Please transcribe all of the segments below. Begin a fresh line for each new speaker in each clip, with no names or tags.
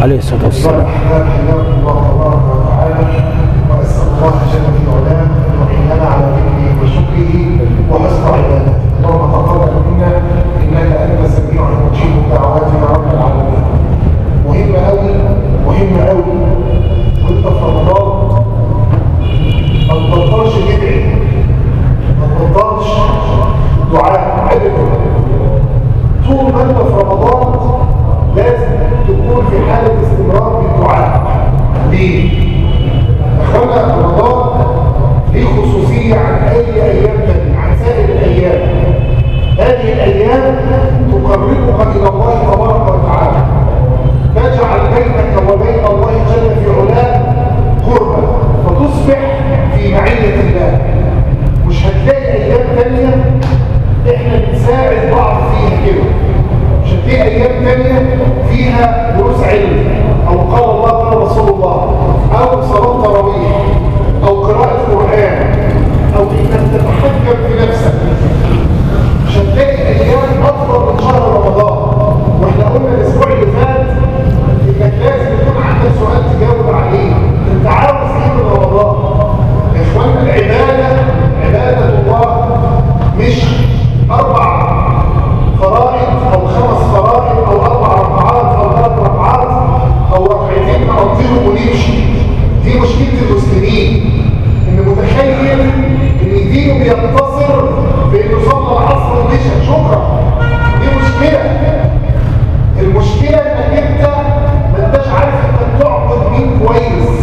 عليه الصلاة والسلام
وأسأل الله جل في علاه أن يعيننا على ذكره وشكره وحسن عبادته اللهم تقبل منا إنك أنت سميع مجيب الدعوات يا رب العالمين مهم أوي مهم أوي وأنت في رمضان ما تبطلش تدعي ما تبطلش دعاء أبدا طول ما أنت في رمضان لازم تكون في حالة استمرار بالدعاء ليه؟ اخوانا رمضان ليه خصوصية عن اي ايام تانية عن سائر الايام هذه الايام تقربك الى الله تبارك وتعالى تجعل بينك وبين الله جل في علاه قربا فتصبح في معية الله مش هتلاقي ايام تانية احنا بنساعد بعض فيها كده مش هتلاقي ايام تانية فيها دروس علم او قال الله قال رسول الله او صلاة تراويح او قراءة قرآن او انك تتحكم في نفسك مش هتلاقي ايام افضل من شهر رمضان واحنا قلنا الاسبوع اللي فات انك لازم يكون عندك سؤال تجاوب عليه انت عاوز ايه من رمضان يا اخوانا العبادة عبادة الله مش اربع فرائض او خمس فرائض او اربع ركعات او ثلاث ركعات او ركعتين نقضيهم ونمشي دي مشكله المسلمين ان متخيل ان دينه بيقتصر بانه صلى العصر ومشى شكرا دي مشكله المشكله انك انت ما انتش عارف انت بتعبد مين كويس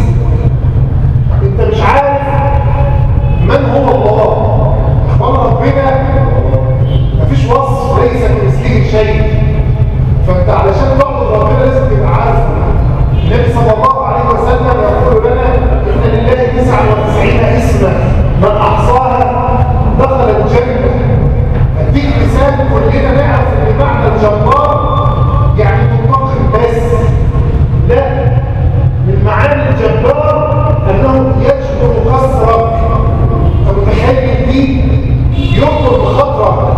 انت مش عارف من هو الله اخوان ربنا مفيش وصف ليس كمثله شيء فانت علشان تعبد ربنا لازم تبقى عارفه النبي صلى الله عليه وسلم يقول لنا ان لله 99 اسما من احصاها دخل الجنه اديك مثال كلنا نعرف ان معنى الجبار يعني منتقم بس لا من معاني الجبار انه يجبر كسرك فمتخيل دي ينقل بخطرك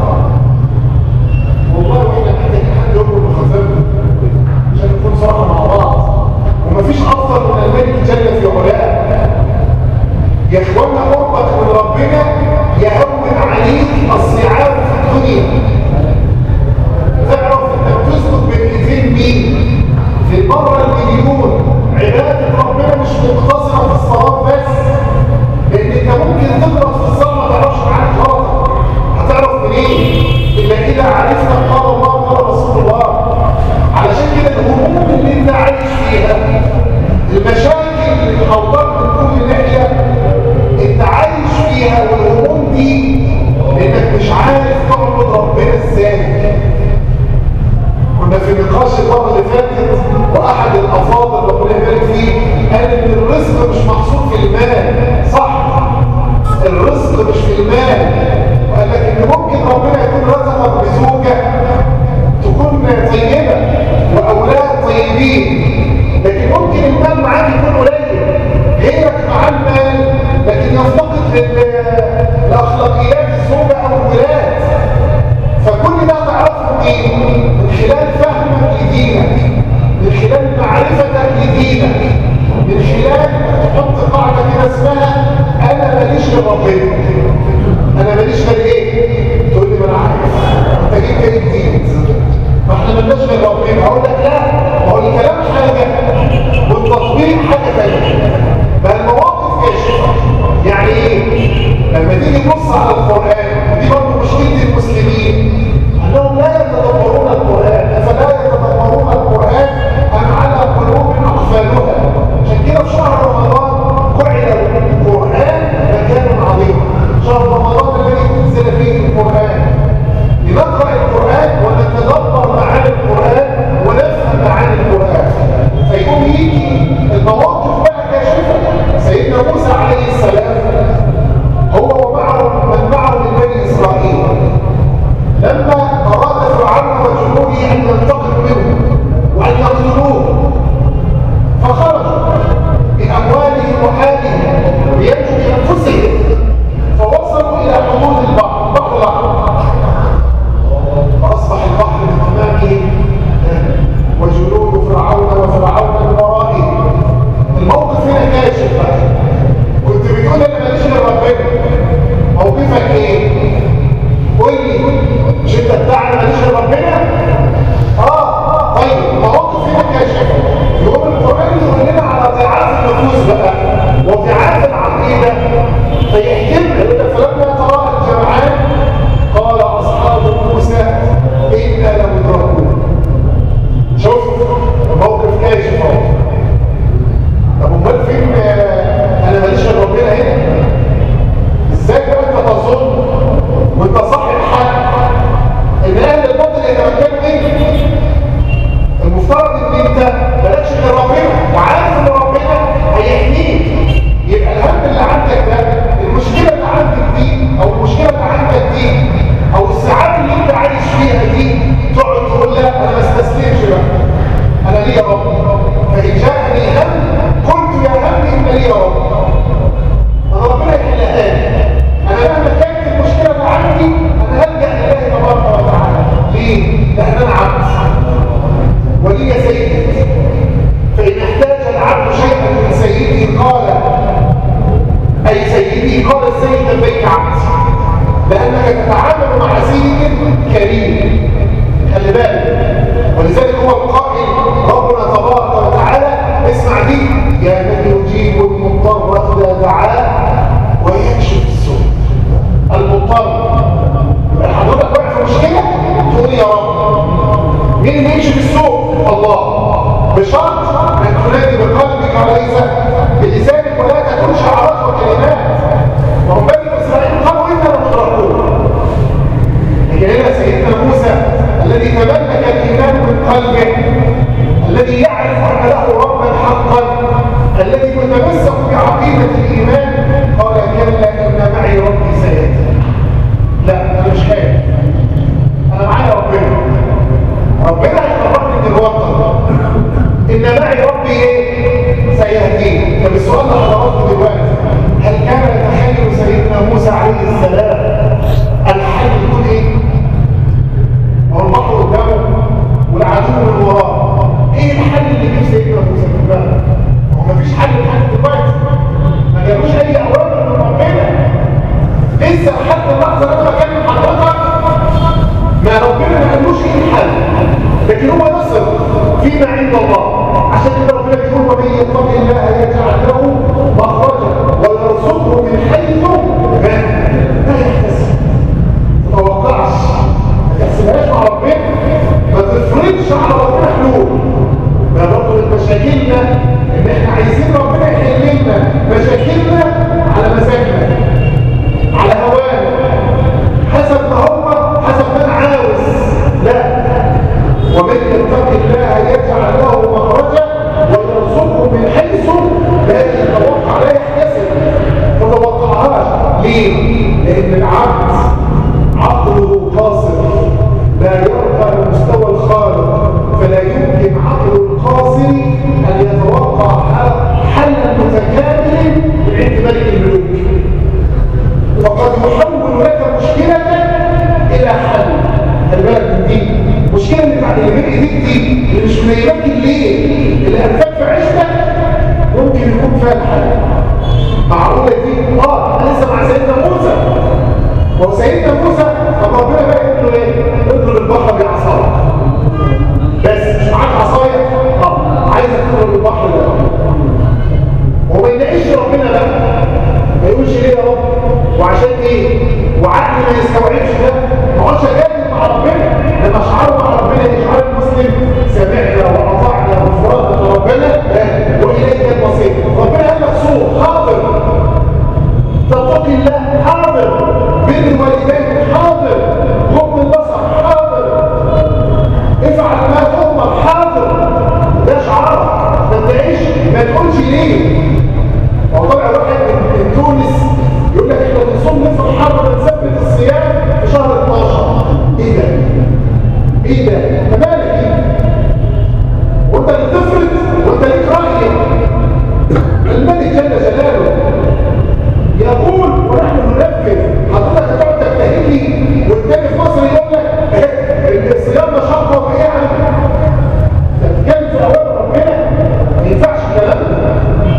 والله واحنا محتاجين حد يقول بخزانه عشان نكون صراحه مع بعض ومفيش افضل من الملك جل في علاه يا اخوانا قربك من ربنا يهون عليك الصعاب في الدنيا تعرف انك تسلك بين ايدين مين في المره المليون عباده ربنا مش مقتصره في الصلاه بس لان انت ممكن تغلط في الصلاه ما تعرفش معاك غلط هتعرف منين الا اذا عرفت قال الله قال رسول الله علشان كده الهموم اللي انت عايش فيها المشاكل اللي حوطاك من كل ناحيه انت عايش فيها والهموم دي لانك مش عارف تعبد ربنا ازاي كنا في نقاش المره اللي فاتت واحد الافاضل ربنا يبارك فيه قال ان الرزق مش محصور في المال صح الرزق مش في المال وقال لك ان ممكن ربنا يكون رزقك بزوجه تكون طيبه واولاد طيبين لكن ممكن المال معاك يكون قليل غيرك معاه المال لكن يفتقد لل- لاخلاقيات الزوجه او الولاد فكل ده تعرفه منين؟ من خلال فهمك لدينك من خلال معرفتك لدينك من خلال تحط قاعده كده اسمها انا ماليش غير ربنا انا ماليش غير ايه؟ تقول لي ما انا عارف انت جبت ايه جديد؟ ما احنا مالناش غير ربنا اقول لك لا ما هو الكلام حاجه والتطبيق حاجه ثانيه بقى المواقف كاشفه يعني ايه؟ لما تيجي تبص على القران ودي برضه مشكله المسلمين انهم لا يتدبرون القران افلا يتدبرون القران ام على قلوب اقفالها عشان كده في شهر رمضان جعل القران مكانا عظيما شهر رمضان الذي انزل فيه القران لنقرا القران ونتدبر معاني القران ونفهم معاني القران فيقوم يجي المواقف بقى كاشفه أي سيدي قال السيد لبيك عبد لأنك تتعامل مع سيد كريم خلي بالك ولذلك هو القائل ربنا تبارك وتعالى اسمع دي يا من يجيب المضطر إذا دعاه ويكشف السوء المضطر يبقى حضرتك واقع في مشكلة تقول يا رب مين اللي يكشف السوء الله بشرط ان تنادي بقلبك وليس بلسانك ولا تكون شعارات وكلمات وهم بني اسرائيل قالوا انا لمدركون لكن هنا سيدنا موسى الذي تملك الايمان من قلبه الذي يعرف ان له ربا حقا الذي متمسك بعقيده الايمان قال كلا ان معي ربي سيهدي لا انا مش خايف انا معايا ربنا ربنا هيخرجني من الوطن ان معي ربي ايه سيهديني طب السؤال لحضراتكم دلوقتي هل كان يتخيل سيدنا موسى عليه السلام الحل يكون ايه هو البحر قدامه والعدو من وراه ايه الحل اللي جه سيدنا موسى في دماغه هو مفيش حل لحد دلوقتي ما جابوش اي اوامر من ربنا لسه لحد اللحظه اللي انا بكلم حضرتك ما ربنا ما قالوش ايه الحل لكن هو نصر فيما عند الله عشان كده ربنا بيقول ومن يتق الله يجعل له مخرجا ويرزقه من حيث لا يحتسب ما تتوقعش ما تحسبهاش مع ربنا ما تفرضش على ربنا حلول ما برضه من مشاكلنا ان احنا عايزين ربنا يحل لنا مشاكلنا على مزاجنا على هوانا حسب ما هو حسب ما انا عاوز لا ومن يتق الله يجعل له مخرجا ويرزقه من حيث لا يتوقع لا يحتسب ما تتوقعهاش ليه؟ لان العبد عقله قاصر لا يرقى لمستوى الخالق فلا يمكن عقل القاصر ان يتوقع حلا متكاملا من عند ملك الملوك فقد يحول لك مشكلتك الى حل خلي بالك من دي المشكله اللي بعد اللي بين ايديك دي اللي مش منيلك الليل اللي هتفك في عشتك ممكن يكون فيها الحل معقوله دي اه انا لسه مع سيدنا موسى هو سيدنا موسى طب ربنا بقى يقول له ايه؟ اضرب البحر بعصاك بس مش معاك عصايه اه عايزك تضرب البحر ده وما يلاقيش ربنا بقى ما يقولش ليه يا رب وعشان ايه وعقلي ما يستوعبش ده ما هوش جاهز مع ربنا لما اشعروا مع ربنا اشعار المسلم سمعنا واطعنا غفرانك ربنا واليك المصير ربنا قال لك صوت حاضر تتقي الله حاضر بر الوالدين حاضر غض البصر حاضر افعل ما تؤمر حاضر ده شعارك ما تعيش ما تقولش ليه هو طبعا واحد من تونس يقول لك احنا بنصوم نصف الحرب بنثبت الصيام في شهر 12 ايه ده؟ ايه ده؟ انت مالك ايه؟ وانت اللي تفرض وانت ليك راي الملك جل جلاله يقول ونحن ننفذ حضرتك هتقعد تجتهد لي والتاني في مصر يقول لك الصيام مشقه وايه يعني؟ انت بتتكلم في اوامر ربنا ما ينفعش الكلام ده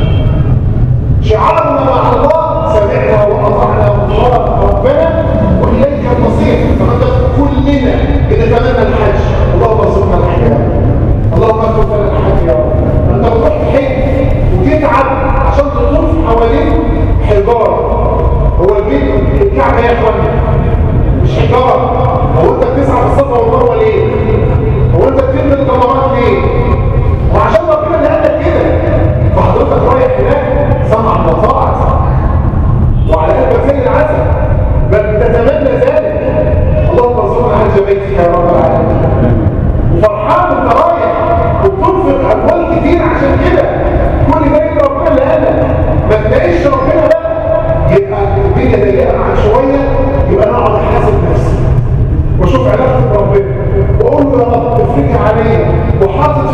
شعارنا مع الله سمعنا واطعنا وغفرنا ربنا واليك المصير فنقدر كلنا بنتمنى الحج اللهم ارزقنا الحج اللهم اكتب لنا الحج يا رب انت بتروح تحج وتتعب عشان تطوف حوالين حجاره هو البيت الكعبه يا اخوانا مش حجاره هو انت بتسعى في الصفا والمروه ليه؟ هو انت بترمي الجمرات ليه؟ وعشان ربنا اللي قال لك كده فحضرتك رايح هناك سمع وطاعت وعلى قلبك زي العسل بل تتمنى ذلك اللهم ارزقنا حج بيتك يا رب العالمين وفرحان وانت رايح وبتنفق اموال كتير عشان كده كل ده يبقى ربنا اللي قال لك ما تلاقيش ربنا بقى يبقى الدنيا ضيقه معاك شويه يبقى انا اقعد احاسب نفسي واشوف علاقتي بربنا واقول له يا رب افرجها عليا وحاطط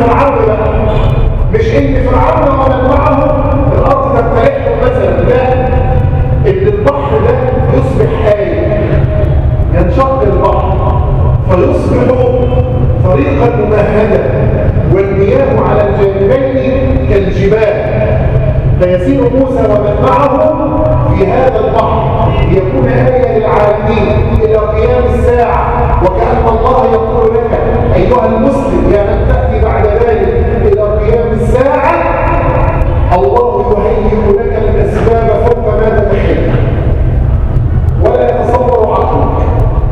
فرعون بقى مش ان فرعون ومن معه الارض تمتلئهم مثلا لا ان البحر ده يصبح آية ينشق البحر فيصبح طريقا ممهدا والمياه على الجانبين كالجبال فيسير موسى ومن معه في هذا البحر ليكون آية للعالمين إلى قيام الساعة وكأن الله يقول لك أيها المسلم يا من تأتي بعد ذلك إلى قيام الساعة الله يهيئ لك الأسباب فوق ما تتخيل ولا يتصور عقلك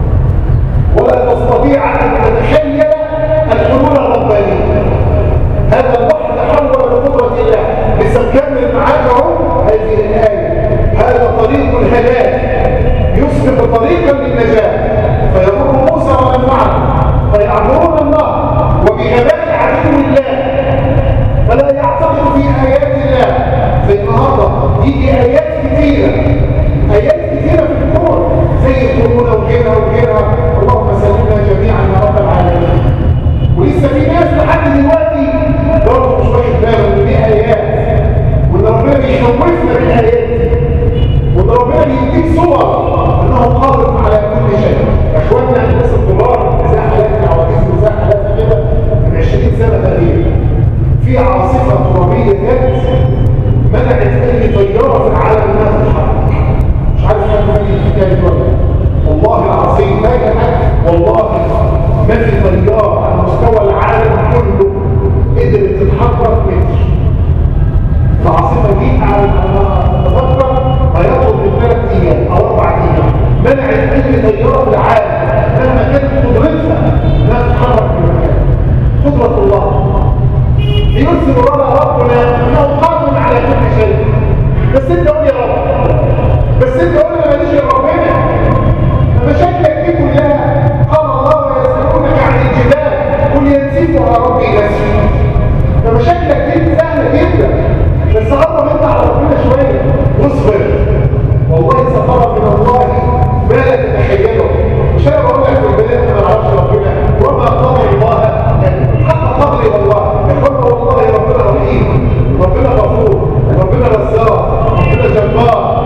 ولا تستطيع أن تتخيل الحلول الربانية هذا البحر تحول بقدرة الله لسنكمل معاك اهو هذه الآية هذا طريق الهلاك يصبح طريقا للنجاة فيمر موسى ومن معه فيعبرون النهر وبغباء عدو الله فلا يعتقد في آيات الله زي النهارده يجي آيات كثيرة آيات كثيرة في الكون زي الكورونا وغيرها وغيرها اللهم سلمنا جميعا يا رب العالمين ولسه في ناس لحد دلوقتي برضه مش واخد باله ان دي ايات وان ربنا بيخوفنا بالايات وان ربنا بيديك صور انه قادر على كل شيء يا اخوانا الناس الكبار زي حالاتنا عواجيز وزي حالاتنا كده من 20 سنه تقريبا في عاصفه ترابيه جت منعت اي طياره في العالم انها تتحرك مش عارف حد فاكر الحكايه دي ولا لا. والله العظيم لا يا حاج والله ما في طياره على مستوى العالم كله قدرت تتحرك متر العاصفه دي على اتذكر ما يقرب من ثلاث ايام او اربع ايام منعت اي طياره في العالم مهما كانت قدرتها انها تتحرك في المكان قدره الله ليرسل لنا ربنا انه قادر على كل شيء بس انت قول يا رب بس انت قول انا ماليش غير ربنا مشاكلك دي كلها قال الله ويسالونك عن الجبال قل ينسفها ربي نسفا فمشاكلك دي سهله جدا بس قرب انت على ربنا شويه واصبر والله سفر من الله ما لا تتخيله مش انا بقول لك في البدايه انا ما اعرفش ربنا وما قضي الله حتى قضي الله يقول والله ربنا رحيم ربنا غفور ربنا رزاق ربنا جبار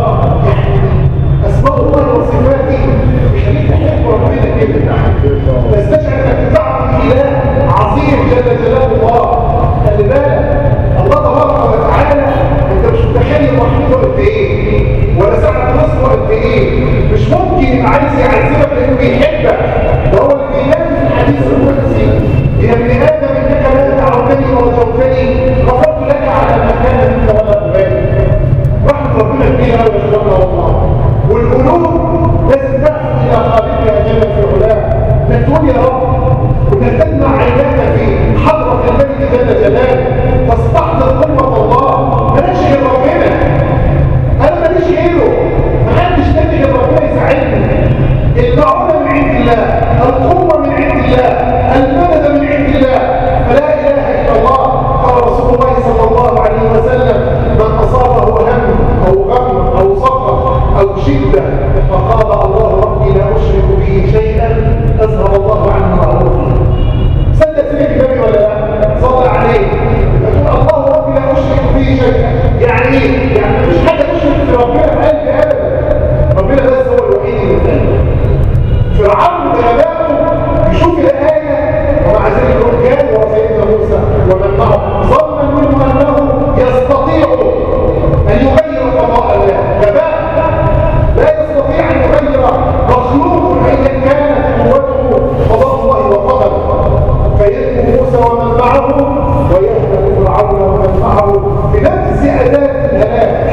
اسماء الله وصفاته يخليك تحب ربنا كده تستشعر انك تعرف اله عظيم جل جلال الله خلي بالك الله تبارك وتعالى انت مش متخيل رحمته قد ايه ولا سعه نصره قد ايه مش ممكن يبقى عايز يعذبك لانه بيحبك ده هو اللي بينام في الحديث القدسي يا ابن ادم انك لا تعرفني ورجوتني غفرت لك على ما كان منك ولا تبالي رحمه ربنا كبيره قوي يا اخوانا والله والقلوب لازم تأخذ إلى خالقها جل في علاه انك تقول يا رب وانك تجمع عيناك في حضرة الملك جل جلاله تستحضر قوة الله مالكش غير ربنا أنا ماليش غيره محدش تاني غير ربنا يساعدني المعونة من عند الله القوة من عند الله المدد من عند الله فلا إله إلا الله قال رسول الله صلى الله عليه وسلم من أصابه هم أو غم أو سقط أو شدة فقال الله ربي لا أشرك به شيئا أذهب الله عنه معروفا سدت فيك النبي ولا لا؟ صلى عليه يقول الله ربي لا أشرك به شيئا يعني إيه؟ يعني مش حاجة تشرك في ربنا في قلبي أبدا ربنا بس هو الوحيد اللي فاهم فرعون بغبائه يشوف الآية ومع ذلك يقول كان وسيدنا موسى ومن معه ظن منه أنه يستطيع أن يغير قضاء الله غباء لا يستطيع أن يغير مخلوق أيا كانت قوته قضاء الله وقدره فيدعو موسى ومن معه ويهلك فرعون ومن معه بنفس أداة الهلاك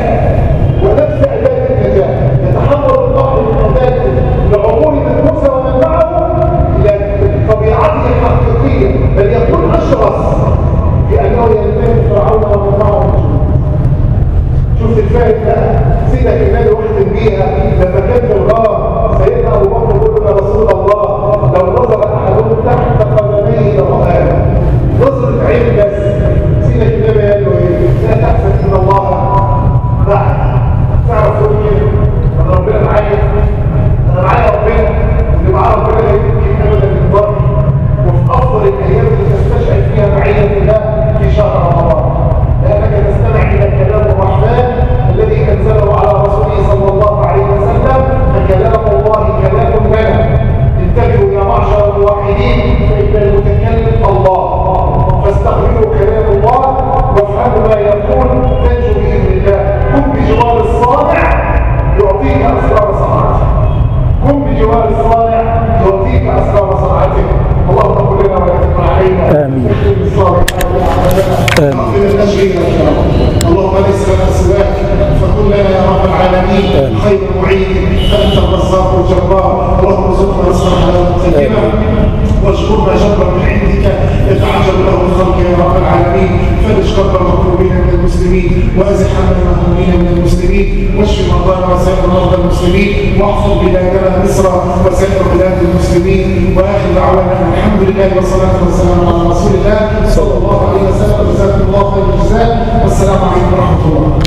آمين.
الصالحات والعبادات
آمين.
واغفر التشريع يا رب اللهم ليس لنا سواك فكن لنا يا رب العالمين
آمين.
خير معين فانت الرزاق الجبار اللهم ارزقنا رزقا حلالا طيبا واجبرنا جبرا من عندك يتعجب له الخلق يا رب العالمين فرج كرب المكروبين من المسلمين وازح هم المهمومين من المسلمين واشف مرضانا وسائر مرضى المسلمين واحفظ بلادنا مصر وسائر بلاد المسلمين واخر دعوانا أن الحمد لله والصلاه والسلام على رسول الله صلى الله عليه وسلم جزاكم الله خير الجزاء والسلام عليكم ورحمه الله